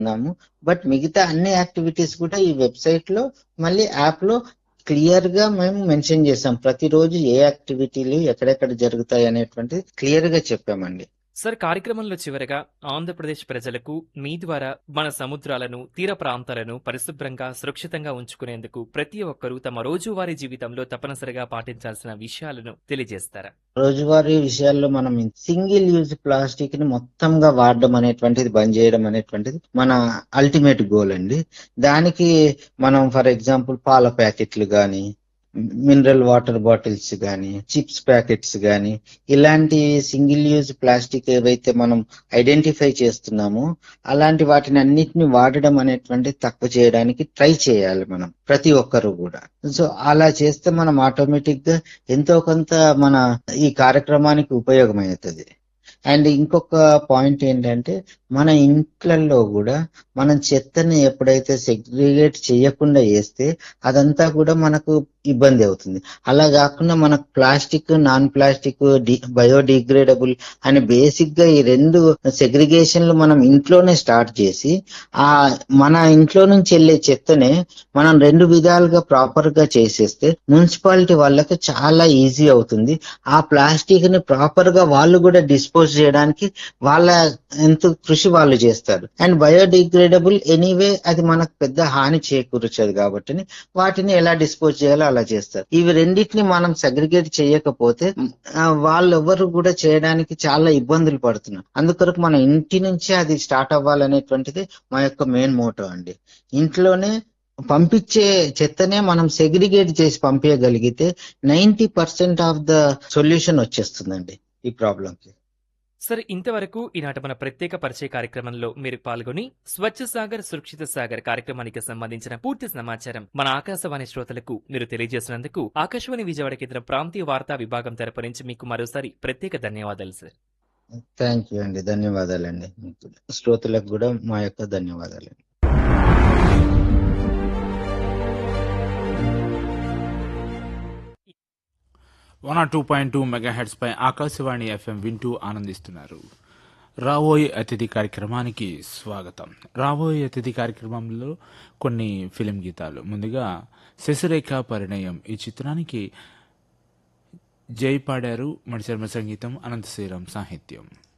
ఉన్నాము బట్ మిగతా అన్ని యాక్టివిటీస్ కూడా ఈ వెబ్సైట్ లో మళ్ళీ యాప్ లో క్లియర్ గా మేము మెన్షన్ చేసాం ప్రతిరోజు ఏ యాక్టివిటీలు ఎక్కడెక్కడ జరుగుతాయి అనేటువంటిది క్లియర్ గా చెప్పామండి సార్ కార్యక్రమంలో చివరగా ఆంధ్రప్రదేశ్ ప్రజలకు మీ ద్వారా మన సముద్రాలను తీర ప్రాంతాలను పరిశుభ్రంగా సురక్షితంగా ఉంచుకునేందుకు ప్రతి ఒక్కరూ తమ రోజువారీ జీవితంలో తప్పనిసరిగా పాటించాల్సిన విషయాలను తెలియజేస్తారా రోజువారీ విషయాల్లో మనం సింగిల్ యూజ్ ప్లాస్టిక్ ని మొత్తంగా వాడడం అనేటువంటిది బంద్ చేయడం అనేటువంటిది మన అల్టిమేట్ గోల్ అండి దానికి మనం ఫర్ ఎగ్జాంపుల్ పాల ప్యాకెట్లు కానీ మినరల్ వాటర్ బాటిల్స్ కానీ చిప్స్ ప్యాకెట్స్ కానీ ఇలాంటి సింగిల్ యూజ్ ప్లాస్టిక్ ఏవైతే మనం ఐడెంటిఫై చేస్తున్నామో అలాంటి వాటిని అన్నిటిని వాడడం అనేటువంటిది తక్కువ చేయడానికి ట్రై చేయాలి మనం ప్రతి ఒక్కరు కూడా సో అలా చేస్తే మనం ఆటోమేటిక్ గా ఎంతో కొంత మన ఈ కార్యక్రమానికి ఉపయోగమవుతుంది అండ్ ఇంకొక పాయింట్ ఏంటంటే మన ఇంట్లలో కూడా మనం చెత్తని ఎప్పుడైతే సెగ్రిగేట్ చేయకుండా వేస్తే అదంతా కూడా మనకు ఇబ్బంది అవుతుంది అలా కాకుండా మనకు ప్లాస్టిక్ నాన్ ప్లాస్టిక్ బయోడిగ్రేడబుల్ అని బేసిక్ గా ఈ రెండు సెగ్రిగేషన్లు మనం ఇంట్లోనే స్టార్ట్ చేసి ఆ మన ఇంట్లో నుంచి వెళ్ళే చెత్తనే మనం రెండు విధాలుగా ప్రాపర్ గా చేసేస్తే మున్సిపాలిటీ వాళ్ళకి చాలా ఈజీ అవుతుంది ఆ ప్లాస్టిక్ ని ప్రాపర్ గా వాళ్ళు కూడా డిస్పోజ్ చేయడానికి వాళ్ళ ఎంత కృషి వాళ్ళు చేస్తారు అండ్ బయోడిగ్రేడబుల్ ఎనీవే అది మనకు పెద్ద హాని చేకూర్చదు కాబట్టి వాటిని ఎలా డిస్పోజ్ చేయాలో అలా చేస్తారు ఇవి రెండింటిని మనం సెగ్రిగేట్ చేయకపోతే ఆ, వాళ్ళెవరు కూడా చేయడానికి చాలా ఇబ్బందులు పడుతున్నారు అందుకొరకు మన ఇంటి నుంచే అది స్టార్ట్ అవ్వాలనేటువంటిది మా యొక్క మెయిన్ మోటో అండి ఇంట్లోనే పంపించే చెత్తనే మనం సెగ్రిగేట్ చేసి పంపించగలిగితే ninety percent of the solution వచ్చేస్తుందండి ఈ ప్రాబ్లం కి సార్ ఇంతవరకు ఈనాటి మన ప్రత్యేక పరిచయ కార్యక్రమంలో మీరు పాల్గొని స్వచ్ఛ సాగర్ సురక్షిత సాగర్ కార్యక్రమానికి సంబంధించిన పూర్తి సమాచారం మన ఆకాశవాణి శ్రోతలకు మీరు తెలియజేసినందుకు ఆకాశవాణి విజయవాడ కేంద్రం ప్రాంతీయ వార్తా విభాగం తరపు నుంచి మీకు మరోసారి ప్రత్యేక ధన్యవాదాలు సార్ థ్యాంక్ యూ అండి ధన్యవాదాలండి శ్రోతలకు కూడా మా యొక్క ధన్యవాదాలు one R two point two megahertz పై ఆకాశవాణి ఎఫ్ఎం వింటూ ఆనందిస్తున్నారు రాబోయే అతిథి కార్యక్రమానికి స్వాగతం రాబోయే అతిథి కార్యక్రమంలో కొన్ని ఫిలిం గీతాలు ముందుగా శశిరేఖ పరిణయం ఈ చిత్రానికి జై పాడారు మణిశర్మ సంగీతం అనంత శ్రీరామ్ సాహిత్యం